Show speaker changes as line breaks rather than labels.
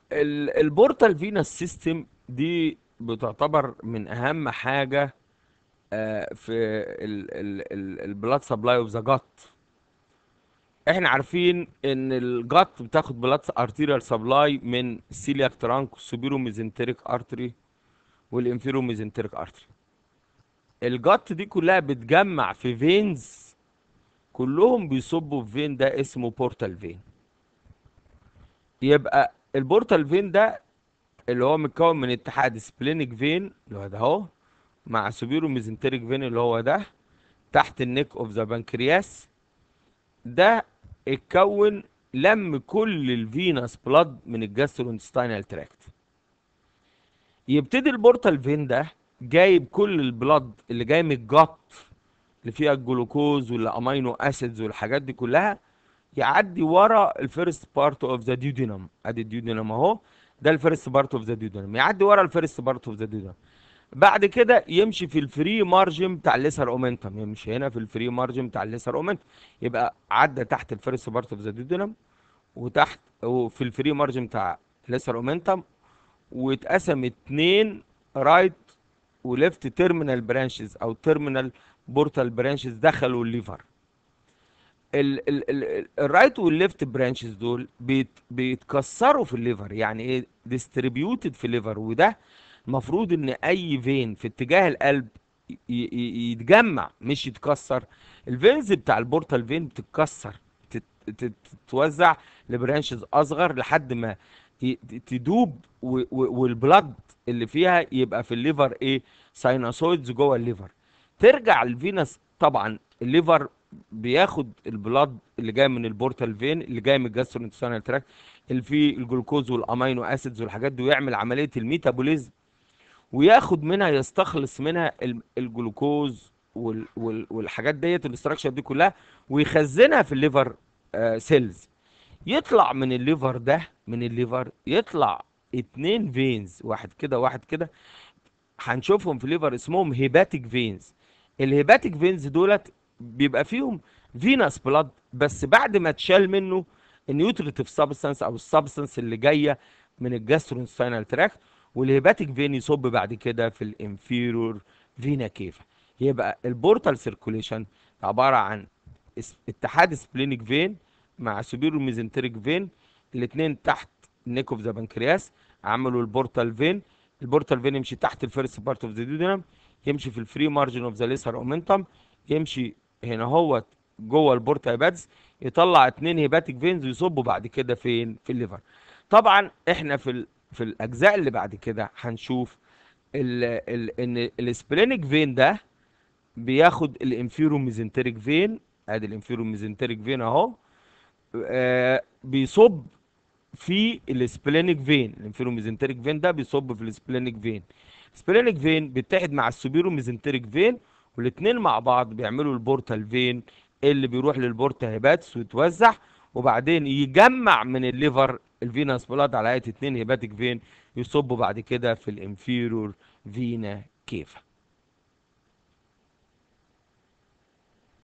البورتال فينس سيستم دي بتعتبر من اهم حاجه آه، في البلاد سبلاي اوف ذا جت احنا عارفين ان الجت بتاخد بلاد ارتيريال سبلاي من السيلياك ترانك والسوبيرو ميزنتريك ارتري والانفيرو ميزنتريك ارتري الجت دي كلها بتجمع في فينز كلهم بيصبوا في فين ده اسمه بورتال فين يبقى البورتال فين ده اللي هو متكون من اتحاد سبلينيك فين اللي هو ده اهو مع سوبيرو ميزنتريك فين اللي هو ده تحت النيك اوف ذا بنكرياس ده اتكون لم كل الفينس بلاد من الجاسترونستاينال تراكت يبتدي البورتال فين ده جايب كل البلاد اللي جاي من الجط اللي فيها الجلوكوز والامينو اسيدز والحاجات دي كلها يعدي ورا الفيرست بارت اوف ذا ديودينم ادي الديودينم اهو ده الفيرست بارت اوف ذا ديودينم يعدي ورا الفيرست بارت اوف ذا ديودينم بعد كده يمشي في الفري مارجن بتاع الليسر اومنتم يمشي هنا في الفري مارجن بتاع الليسر اومنتم يبقى عدى تحت الفيرست بارت اوف ذا ديودينم وتحت وفي الفري مارجن بتاع الليسر اومنتم واتقسم اتنين رايت وليفت تيرمينال برانشز او تيرمينال بورتال برانشز دخلوا الليفر الرايت والليفت برانشز دول بيت بيتكسروا في الليفر يعني ايه ديستريبيوتد في الليفر وده المفروض ان اي فين في اتجاه القلب يتجمع مش يتكسر الفينز بتاع البورتال فين بتتكسر تتوزع لبرانشز اصغر لحد ما تدوب والبلد اللي فيها يبقى في الليفر ايه سايناسويدز جوه الليفر ترجع الفينس طبعا الليفر بياخد البلاد اللي جاي من البورتال فين اللي جاي من الجاسترونتسانال تراك اللي فيه الجلوكوز والامينو اسيدز والحاجات دي ويعمل عمليه الميتابوليزم وياخد منها يستخلص منها الجلوكوز والحاجات ديت الاستراكشر دي كلها ويخزنها في الليفر سيلز يطلع من الليفر ده من الليفر يطلع اتنين فينز واحد كده واحد كده هنشوفهم في الليفر اسمهم هيباتيك فينز الهيباتيك فينز دولت بيبقى فيهم فينس بلاد بس بعد ما اتشال منه النيوتريتيف سبستانس او السبستانس اللي جايه من الجاسترونسفينال تراكت والهيباتيك فين يصب بعد كده في الانفيرور فينا كيفا يبقى البورتال سيركوليشن عباره عن اتحاد سبلينيك فين مع سوبيرو ميزنتريك فين الاثنين تحت النيك اوف ذا بنكرياس عملوا البورتال فين البورتال فين يمشي تحت الفيرست بارت اوف ذا ديودينم يمشي في الفري مارجن اوف ذا ليسر اومنتم يمشي هنا هو جوه البورتا هيباتس يطلع اتنين هيباتيك فينز ويصبوا بعد كده فين في الليفر طبعا احنا في ال... في الاجزاء اللي بعد كده هنشوف ال... ال... ان السبلينيك فين ده بياخد الانفيرو ميزنتريك فين ادي الانفيرو ميزنتريك فين اهو آه بيصب في السبلينيك فين الانفيرو ميزنتريك فين ده بيصب في السبلينيك فين السبلينيك فين بيتحد مع السوبيرو ميزنتريك فين والاثنين مع بعض بيعملوا البورتال فين اللي بيروح للبورتا هيباتس ويتوزع وبعدين يجمع من الليفر الفينس بلاد على هيئه اتنين هيباتيك فين يصبوا بعد كده في الانفيرور فينا كيفا